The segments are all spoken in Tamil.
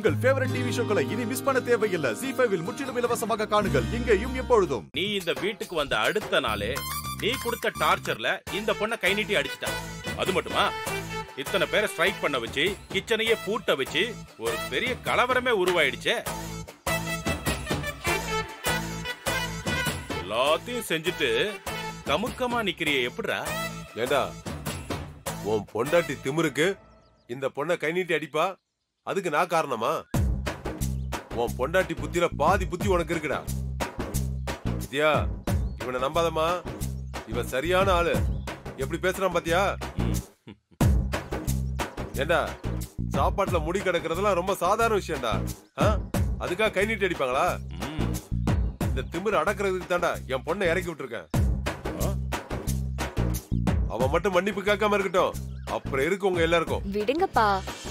உங்கள் ஃபேவரட் டிவி ஷோக்களை இனி மிஸ் பண்ண தேவையில்லை ஜி ஃபைவில் முற்றிலும் இலவசமாக காணுங்கள் இங்கேயும் எப்பொழுதும் நீ இந்த வீட்டுக்கு வந்த அடுத்த நாளே நீ கொடுத்த டார்ச்சர்ல இந்த பொண்ணை கை நீட்டி அடிச்சிட்டா அது மட்டுமா இத்தனை பேரை ஸ்ட்ரைக் பண்ண வச்சு கிச்சனையே பூட்ட வச்சு ஒரு பெரிய கலவரமே உருவாயிடுச்சே எல்லாத்தையும் செஞ்சுட்டு கமுக்கமா நிக்கிறிய எப்படிடா ஏண்டா உன் பொண்டாட்டி திமிருக்கு இந்த பொண்ணை கை நீட்டி அடிப்பா அதுக்கு நான் காரணமா உன் பொண்டாட்டி புத்தியில பாதி புத்தி உனக்கு இருக்குடா வித்யா இவனை நம்பாதம்மா இவன் சரியான ஆளு எப்படி பேசுறான் பாத்தியா ஏண்டா சாப்பாட்டுல முடி கிடக்குறதெல்லாம் ரொம்ப சாதாரண விஷயம்டா ஆ? அதுக்காக கை நீட்டி அடிப்பாங்களா ம், இந்த திமிரு அடக்குறதுக்கு தாண்டா என் பொண்ணை இறக்கி விட்டுருக்கேன் ஆ? அவன் மட்டும் மன்னிப்பு கேட்காம இருக்கட்டும் அப்புறம் இருக்கு உங்க எல்லாருக்கும் விடுங்கப்பா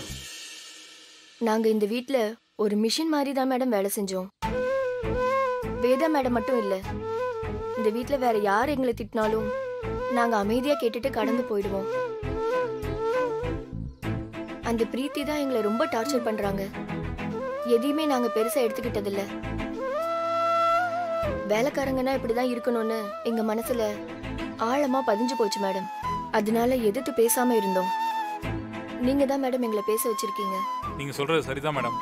நாங்க இந்த வீட்ல ஒரு மிஷின் மாதிரி தான் மேடம் வேலை செஞ்சோம் வேதா மேடம் மட்டும் இல்ல இந்த வீட்ல வேற யார் எங்களை திட்டினாலும் நாங்க அமைதியா கேட்டுட்டு கடந்து போயிடுவோம் அந்த பிரீத்தி தான் எங்களை ரொம்ப டார்ச்சர் பண்றாங்க எதையுமே நாங்க பெருசா எடுத்துக்கிட்டதில்ல வேலைக்காரங்கன்னா இப்படிதான் இருக்கணும்னு எங்க மனசுல ஆழமா பதிஞ்சு போச்சு மேடம் அதனால எதிர்த்து பேசாம இருந்தோம் நீங்க தான் மேடம் எங்களை பேச வச்சிருக்கீங்க நீங்க சொல்றது சரிதான் மேடம்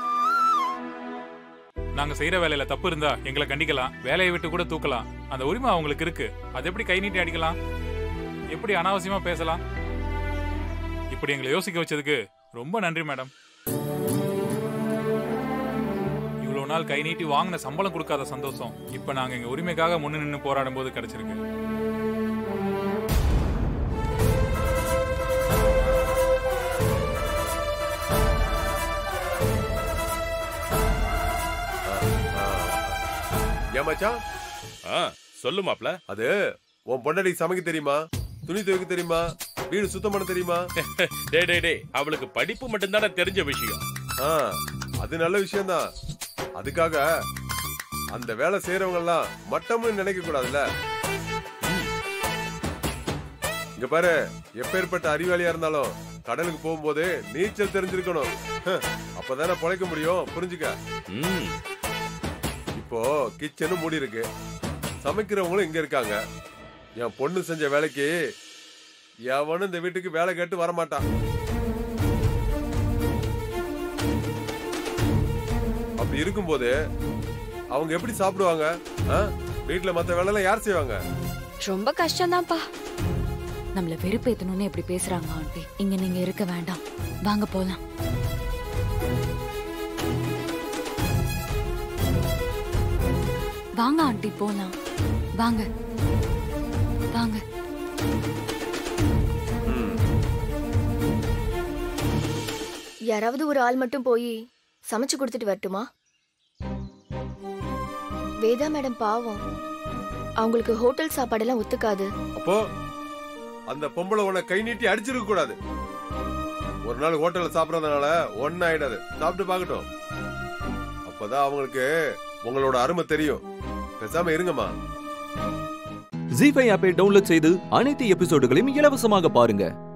நாங்க செய்யற வேலையில தப்பு இருந்தா எங்களை கண்டிக்கலாம் வேலையை விட்டு கூட தூக்கலாம் அந்த உரிமை அவங்களுக்கு இருக்கு அது எப்படி கை நீட்டி அடிக்கலாம் எப்படி அனாவசியமா பேசலாம் இப்படி எங்களை யோசிக்க வச்சதுக்கு ரொம்ப நன்றி மேடம் இவ்வளவு நாள் கை நீட்டி வாங்கின சம்பளம் கொடுக்காத சந்தோஷம் இப்ப நாங்க எங்க உரிமைக்காக முன்னு நின்று போராடும் போது கிடைச்சிருக்கு ஏன் மச்சான் ஆ, சொல்லு மாப்ள அது உன் பொண்டாட்டி சமைக்க தெரியுமா துணி துவைக்க தெரியுமா வீடு சுத்தம் பண்ண தெரியுமா டே டே டே அவளுக்கு படிப்பு மட்டும்தானே தெரிஞ்ச விஷயம் ஆ, அது நல்ல விஷயம்தான் அதுக்காக அந்த வேலை செய்யறவங்க எல்லாம் மட்டம்னு நினைக்க கூடாதுல்ல இங்க பாரு எப்பேற்பட்ட அறிவாளியா இருந்தாலும் கடலுக்கு போகும்போது நீச்சல் தெரிஞ்சிருக்கணும் ஹ, அப்பதானே பொழைக்க முடியும் புரிஞ்சுக்க ம், இப்போ கிச்சனும் மூடி இருக்கு சமைக்கிறவங்களும் இங்க இருக்காங்க என் பொண்ணு செஞ்ச வேலைக்கு எவனும் இந்த வீட்டுக்கு வேலை கேட்டு வரமாட்டான் அப்படி இருக்கும்போது அவங்க எப்படி சாப்பிடுவாங்க ஆ? வீட்டுல மத்த வேலை எல்லாம் யார் செய்வாங்க ரொம்ப கஷ்டம்தான்ப்பா நம்மள வெறுப்பேத்தணும்னு எப்படி பேசுறாங்க ஆண்டி இங்க நீங்க இருக்க வேண்டாம் வாங்க போலாம் வாங்க ஆண்டி போலாம் வாங்க வாங்க ம். யாராவது ஒரு ஆள் மட்டும் போய் சமைச்சு கொடுத்துட்டு வரட்டுமா வேதா மேடம் பாவம் அவங்களுக்கு ஹோட்டல் சாப்பாடெல்லாம் ஒத்துக்காது அப்போ அந்த பொம்பளை உன்னை கை நீட்டி அடிச்சிருக்க கூடாது ஒரு நாள் ஹோட்டல்ல சாப்பிடறதுனால ஒன்னும் ஆயிடாது சாப்பிட்டு பார்க்கட்டும் அப்பதான் அவங்களுக்கு உங்களோட அருமை தெரியும் பேசாம இருங்கம்மா ஜி ஃபைவ் ஆப்பை டவுன்லோட் செய்து அனைத்து எபிசோடுகளையும் இலவசமாக பாருங்க